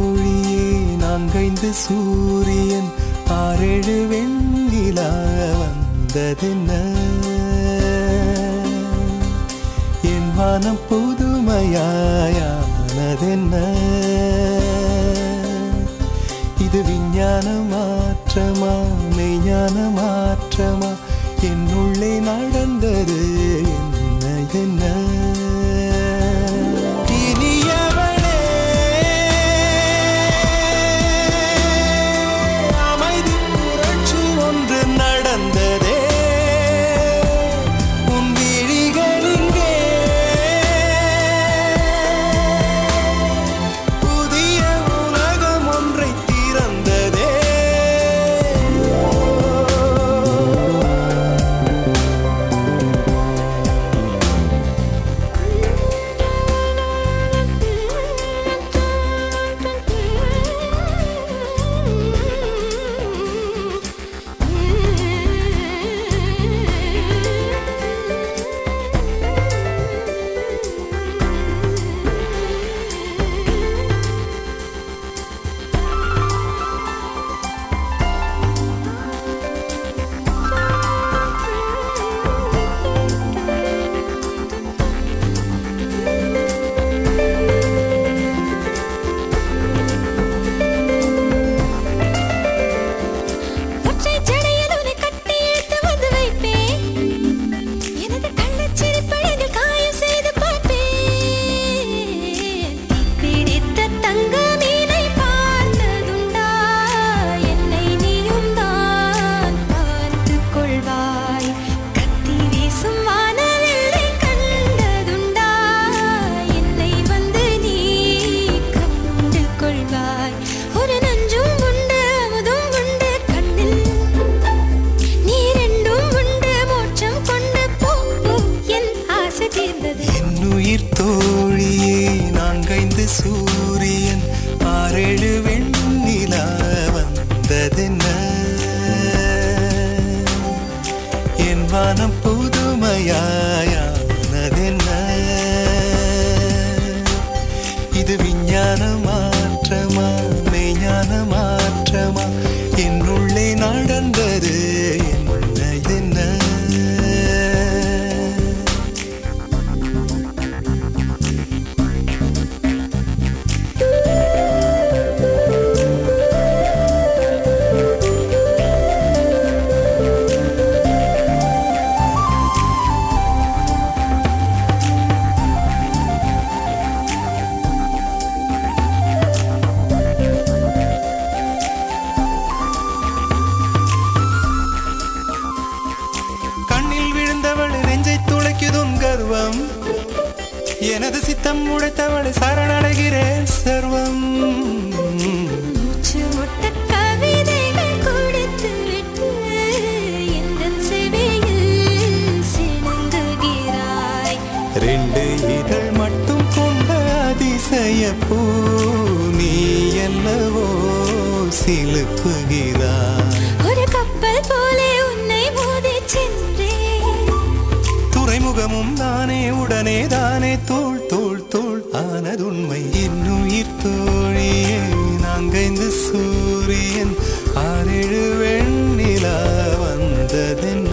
தோழியே நான்கைந்து சூரியன் ஆறேழு வெண்ணிலா வந்ததென்ன என் வானம் புதுமையாயானதென்ன இது விஞ்ஞான மாற்றமா மெய்ஞான மாற்றமா என்னுள்ளே நடந்தது என்ன என்ன இனியவளே, அமைதி புரட்சி ஒன்று நடந்ததே உன் விழிகளிங்கே புதிய உலகம் ஒன்றை திறந்ததே ஒற்றைச் சடையில் உன்னை கட்டி இழுத்து வந்து வைப்பேன். எனது கள்ளச் சிரிப்பழகில் காயம் செய்து பார்ப்பேன். தீப்பிடித்த தங்க மீனை பார்த்ததுண்டா? என்னை நீயும் தான் பார்த்துக் கொள்வாய். கத்தி வீசும் வானவில்லை கண்டதுண்டா? என்னை வந்து நீ கண்டு கொள்வாய். ஒரு நஞ்சும் உண்டு அமுதும் உண்டு கண்ணில் நீ ரெண்டும் உண்டு மோட்சம் கொண்டு போ போ. என் ஆசை தீர்ந்தது என்னுயிர் தோழியே நான்கைந்து சூரியன் ஆறேழு வெண்ணிலா வந்ததென்ன என் வானம் புதுமையாயானதென்ன இது விஞ்ஞான மாற்றமா மெய்ஞான மாற்றமா என்னுள்ளே நடந்தது என்ன என்ன கண்ணில் விழுந்தவள் நெஞ்சை துளைக்குதும் கர்வம் எனது சித்தம் உடைத்தவள் சரணடைகிறேன் சர்வம் மூச்சு முட்ட கவிதைகள் கொடுத்து விட்டு எந்தன் செவியில் சிணுங்குகிறாய் ரெண்டு இதழ் மட்டும் கொண்ட அதிசய பூ நீ என்னவோ சிலுப்புகிறாய் ஒரு கப்பல் போலே உன்னை மோதிச் சென்றேன் துறைமுகமும் தானே உடனே தானே தோள் தோள் தோள் ஆனதுண்மை இன்னுயிர் தோழியே நாங்கைந்து சூரியன் ஆறேழு வெண்ணிலா வந்ததென்ன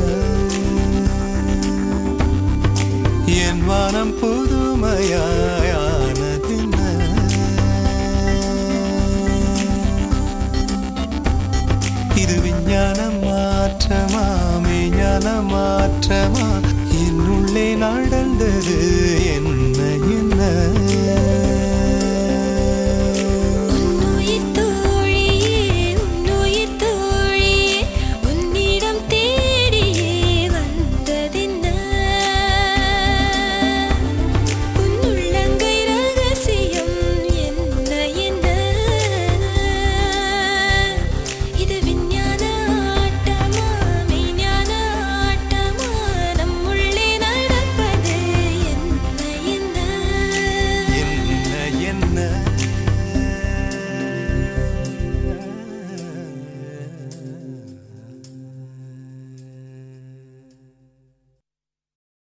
என் வானம் புதுமையாயானதென்ன இது விஞ்ஞான மாற்றமா மெய்ஞான மாற்றமா என்னுள்ளே நடந்தது